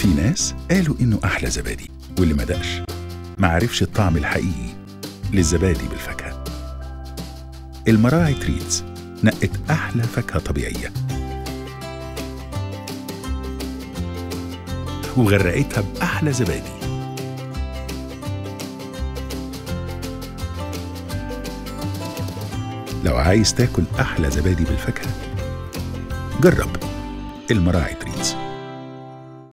في ناس قالوا إنه أحلى زبادي واللي ما دقش ما عرفش الطعم الحقيقي للزبادي بالفاكهة المراعي تريتس نقت أحلى فاكهة طبيعية وغرقتها بأحلى زبادي لو عايز تاكل أحلى زبادي بالفاكهة جرب المراعي تريتس